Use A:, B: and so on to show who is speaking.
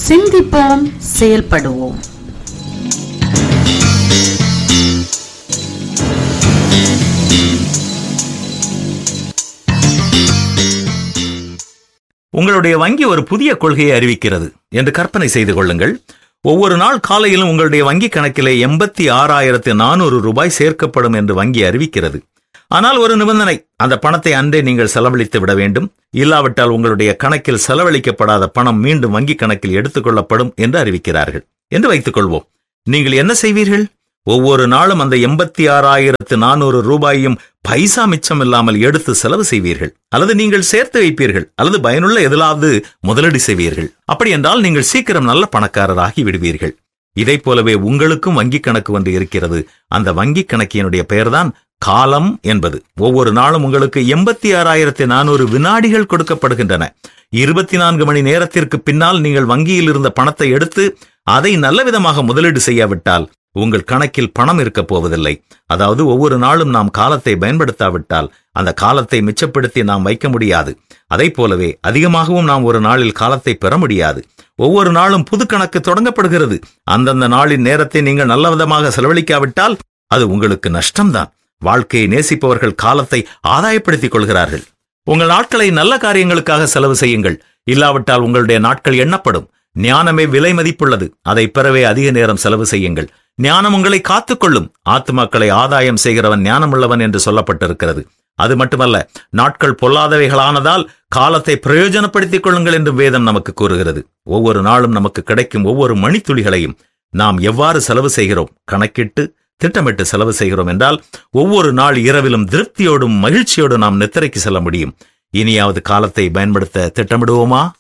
A: சிந்திப்போம் செயல்படுவோம்
B: உங்களுடைய வங்கி ஒரு புதிய கொள்கையை அறிவிக்கிறது என்று கற்பனை செய்து கொள்ளுங்கள் ஒவ்வொரு நாள் காலையிலும் உங்களுடைய வங்கி கணக்கிலே எண்பத்தி ஆறாயிரத்து நானூறு ரூபாய் சேர்க்கப்படும் என்று வங்கி அறிவிக்கிறது ஆனால் ஒரு நிபந்தனை அந்த பணத்தை அன்றே நீங்கள் செலவழித்து விட வேண்டும் இல்லாவிட்டால் உங்களுடைய கணக்கில் செலவழிக்கப்படாத பணம் மீண்டும் வங்கி கணக்கில் எடுத்துக்கொள்ளப்படும் என்று அறிவிக்கிறார்கள் என்று வைத்துக் கொள்வோம் நீங்கள் என்ன செய்வீர்கள் ஒவ்வொரு நாளும் அந்த எண்பத்தி ஆறாயிரத்து நானூறு ரூபாயையும் பைசா மிச்சம் இல்லாமல் எடுத்து செலவு செய்வீர்கள் அல்லது நீங்கள் சேர்த்து வைப்பீர்கள் அல்லது பயனுள்ள எதிலாவது முதலீடு செய்வீர்கள் அப்படி என்றால் நீங்கள் சீக்கிரம் நல்ல பணக்காரராகி விடுவீர்கள் இதைப் போலவே உங்களுக்கும் வங்கி கணக்கு ஒன்று இருக்கிறது அந்த வங்கி கணக்கினுடைய பெயர்தான் காலம் என்பது ஒவ்வொரு நாளும் உங்களுக்கு எண்பத்தி ஆறாயிரத்தி நானூறு வினாடிகள் கொடுக்கப்படுகின்றன இருபத்தி நான்கு மணி நேரத்திற்கு பின்னால் நீங்கள் வங்கியில் இருந்த பணத்தை எடுத்து அதை நல்ல விதமாக முதலீடு செய்யாவிட்டால் உங்கள் கணக்கில் பணம் இருக்கப் போவதில்லை அதாவது ஒவ்வொரு நாளும் நாம் காலத்தை பயன்படுத்தாவிட்டால் அந்த காலத்தை மிச்சப்படுத்தி நாம் வைக்க முடியாது அதைப் போலவே அதிகமாகவும் நாம் ஒரு நாளில் காலத்தை பெற முடியாது ஒவ்வொரு நாளும் புது கணக்கு தொடங்கப்படுகிறது அந்தந்த நாளின் நேரத்தை நீங்கள் நல்ல விதமாக செலவழிக்காவிட்டால் அது உங்களுக்கு நஷ்டம்தான் வாழ்க்கையை நேசிப்பவர்கள் காலத்தை ஆதாயப்படுத்திக் கொள்கிறார்கள் உங்கள் நாட்களை நல்ல காரியங்களுக்காக செலவு செய்யுங்கள் இல்லாவிட்டால் உங்களுடைய நாட்கள் எண்ணப்படும் ஞானமே விலை மதிப்புள்ளது அதை பெறவே அதிக நேரம் செலவு செய்யுங்கள் ஞானம் உங்களை காத்துக்கொள்ளும் ஆத்துமாக்களை ஆதாயம் செய்கிறவன் ஞானமுள்ளவன் என்று சொல்லப்பட்டிருக்கிறது அது மட்டுமல்ல நாட்கள் பொல்லாதவைகளானதால் காலத்தை பிரயோஜனப்படுத்திக் கொள்ளுங்கள் என்று வேதம் நமக்கு கூறுகிறது ஒவ்வொரு நாளும் நமக்கு கிடைக்கும் ஒவ்வொரு மணித்துளிகளையும் நாம் எவ்வாறு செலவு செய்கிறோம் கணக்கிட்டு திட்டமிட்டு செலவு செய்கிறோம் என்றால் ஒவ்வொரு நாள் இரவிலும் திருப்தியோடும் மகிழ்ச்சியோடும் நாம் நித்திரைக்கு செல்ல முடியும் இனியாவது காலத்தை பயன்படுத்த திட்டமிடுவோமா